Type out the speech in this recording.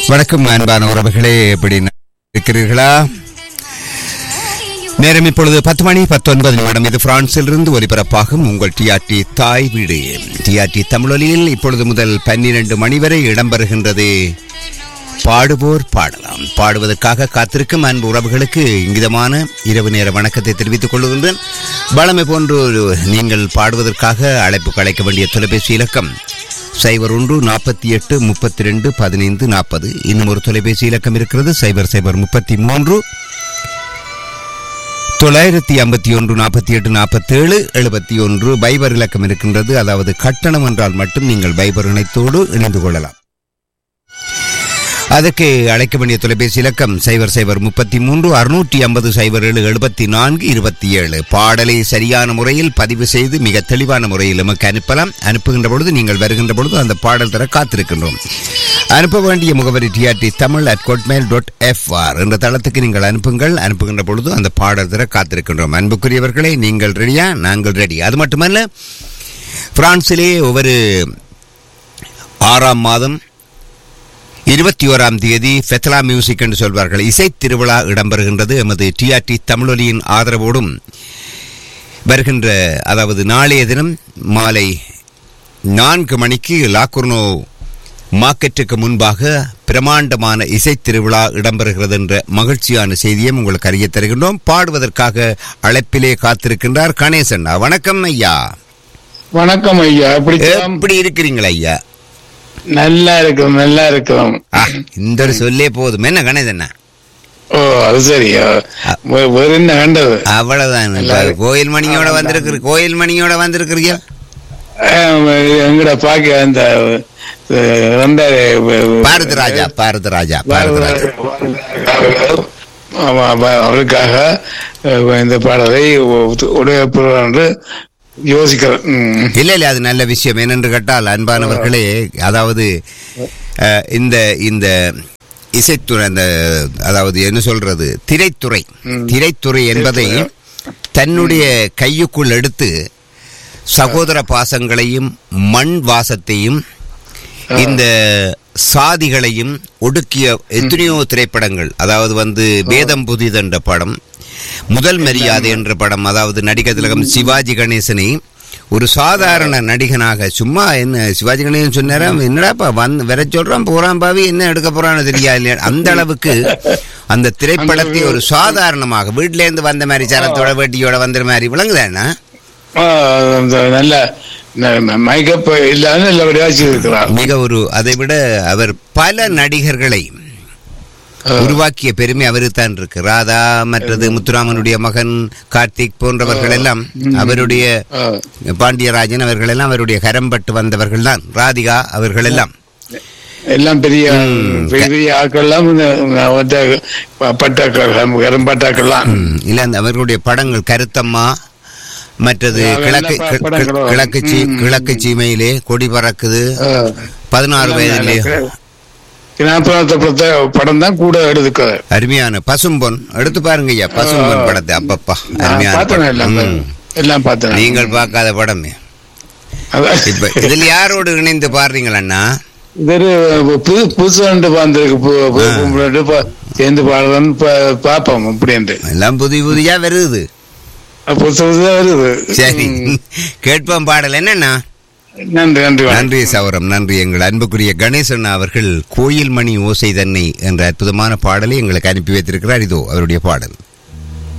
வணக்கம் அன்பான உறவுகளே எப்படி இருக்கிறீர்களா நேரம் இப்பொழுது பத்து மணி பத்தொன்பது நிமிடம் இது பிரான்சிலிருந்து ஒலிபரப்பாகும் உங்கள் டிஆர்டி தாய் வீடு டிஆர்டி தமிழொலியில் இப்பொழுது முதல் பன்னிரண்டு மணி வரை இடம்பெறுகின்றது பாடுவோர் பாடலாம் பாடுவதற்காக காத்திருக்கும் அன்பு உறவுகளுக்கு இங்கிதமான இரவு நேர வணக்கத்தை தெரிவித்துக் கொள்கின்றேன் பழமை போன்று நீங்கள் பாடுவதற்காக அழைப்பு அழைக்க வேண்டிய தொலைபேசி இலக்கம் சைபர் ஒன்று நாற்பத்தி எட்டு முப்பத்தி ரெண்டு பதினைந்து நாற்பது இன்னும் ஒரு தொலைபேசி இலக்கம் இருக்கிறது சைபர் சைபர் முப்பத்தி மூன்று தொள்ளாயிரத்தி ஐம்பத்தி ஒன்று நாற்பத்தி எட்டு நாற்பத்தேழு எழுபத்தி ஒன்று பைபர் இலக்கம் இருக்கின்றது அதாவது கட்டணம் என்றால் மட்டும் நீங்கள் பைபர் இணைத்தோடு இணைந்து கொள்ளலாம் அதற்கு அழைக்க வேண்டிய தொலைபேசி இலக்கம் சைபர் சைபர் முப்பத்தி மூன்று அறுநூற்றி ஐம்பது சைபர் ஏழு எழுபத்தி நான்கு இருபத்தி ஏழு பாடலை சரியான முறையில் பதிவு செய்து மிக தெளிவான முறையில் நமக்கு அனுப்பலாம் அனுப்புகின்ற பொழுது நீங்கள் வருகின்ற பொழுது அந்த பாடல் தர காத்திருக்கின்றோம் அனுப்ப வேண்டிய முகவரி TRT Tamil at hotmail dot FR என்ற தளத்துக்கு நீங்கள் அனுப்புங்கள் அனுப்புகின்ற பொழுது அந்த பாடல் தர காத்திருக்கின்றோம் அன்புக்குரியவர்களே நீங்கள் ரெடியா நாங்கள் ரெடி அது மட்டுமல்ல பிரான்சிலே ஒவ்வொரு ஆறாம் மாதம் இருபத்தி ஓராம் தேதி ஃபெத்தலா மியூசிக் என்று சொல்வார்கள் இசை திருவிழா இடம்பெறுகின்றது எமது டிஆர்டி தமிழொலியின் ஆதரவோடும் வருகின்ற அதாவது நாளைய தினம் மாலை நான்கு மணிக்கு லாக்குர்னோ மார்க்கெட்டுக்கு முன்பாக பிரமாண்டமான இசை திருவிழா இடம்பெறுகிறது என்ற மகிழ்ச்சியான செய்தியை உங்களுக்கு அறிய தருகின்றோம் பாடுவதற்காக அழைப்பிலே காத்திருக்கின்றார் கணேசன் வணக்கம் ஐயா வணக்கம் ஐயா எப்படி எப்படி இருக்கிறீங்களா ஐயா நல்லா இருக்கிறோம் நல்லா இருக்கிறோம் ஆ, இந்த ஒரு சொல்லே போதும் என்ன கணேசண்ணா ஓ அது சரி வே- வேற என்ன கண்டது அவ்வளவுதான் நல்லா இப்ப கோயில் மணியோட வந்திருக்கிற கோயில் மணியோட வந்திருக்கிறீங்க ஆம், எங்கட பாக்க அந்த அஹ், வந்தாரு பாரத ராஜா பாரத ராஜா பாரத ராஜா ஆமா, அவ- அவருக்காக அஹ், இந்த பாடலை உடைய என்று யோசிக்கிறேன் ம். இல்ல இல்ல அது நல்ல விஷயம் ஏனென்று கேட்டால் அன்பானவர்களே அதாவது அஹ், இந்த இந்த இசைத்துறை அந்த அதாவது என்ன சொல்றது திரைத்துறை திரைத்துறை என்பதை தன்னுடைய கையுக்குள் எடுத்து சகோதர பாசங்களையும் மண் வாசத்தையும் இந்த சாதிகளையும் ஒடுக்கிய எத்தனையோ திரைப்படங்கள் அதாவது வந்து வேதம் புதிதென்ற படம் முதல் மரியாதை என்ற படம் அதாவது நடிகர் திலகம் சிவாஜி கணேசனை ஒரு சாதாரண நடிகனாக சும்மா என்ன சிவாஜி கணேசன் சொன்னாரா என்னடாப்பா வந்து வர சொல்றான் போறான் பாவி என்ன எடுக்க போறான்னு தெரியாது இல்லையா அந்த அளவுக்கு அந்த திரைப்படத்தை ஒரு சாதாரணமாக வீட்டில இருந்து வந்த மாதிரி சரத்தோட வேட்டியோட வந்த மாதிரி விளங்குதாண்ணா ஆ, அந்த நல்ல மைக்கப் இல்லாத நல்லபடியா வச்சிருக்கிறார் மிக ஒரு அதை விட அவர் பல நடிகர்களை உருவாக்கிய பெருமை அவருக்குத்தான் இருக்கு ராதா மற்றது முத்துராமனுடைய மகன் கார்த்திக் போன்றவர்கள் எல்லாம் அவருடைய ஆ. பாண்டியராஜன் அவர்கள் எல்லாம் அவருடைய கரம்பட்டு வந்தவர்கள் தான் ராதிகா அவர்கள் எல்லாம் எல்லாம் பெரிய பெரிய பெரிய ஆக்கள்லாம் இந்த அவர்ட்ட ப- பட்டாக்கள் கரும்பட்டாக்கள்லாம் ம், இல்ல அந்த அவர்களுடைய படங்கள் கருத்தம்மா மற்றது அதெல்லாம் கிழக்கு ப- கி- படங்களும். கிழக்கு சீ- ம். கிழக்கு சீமையிலே கொடி பறக்குது ஆ. பதினாறு வயதிலே கிராமப்புறத்தை பொறுத்த படம் தான் கூட எடுத்துக்கிறது அருமையான பசும்பொன் எடுத்து பாருங்க ஐயா பசும்பொன் படத்தை அப்பப்பா அருமையான பார்த்தேன் எல்லாம் படம் ம். எல்லாம் பார்த்தேன் நீங்கள் பார்க்காத படமே அதான். இப்ப இதில் யாரோடு இணைந்து பாடுறீங்களா இது ஒரு புது புதுசா ரெண்டு வந்திருக்கு பு- பு- ஆ. ரெண்டு பா- சேர்ந்து பாடுறோன்னு பா- பார்ப்போம் அப்படின்ட்டு எல்லாம் புதிய புதியா வருது புதுசு புதுசா வருது சரி ம். கேட்போம் பாடல் என்னன்னா நன்றி நன்றி வணக்கம். நன்றி சௌரம் நன்றி எங்கள் அன்புக்குரிய கணேசன் அவர்கள் கோயில் மணி ஓசை தன்னை என்ற அற்புதமான பாடலை எங்களுக்கு அனுப்பி வைத்திருக்கிறார் இதோ அவருடைய பாடல்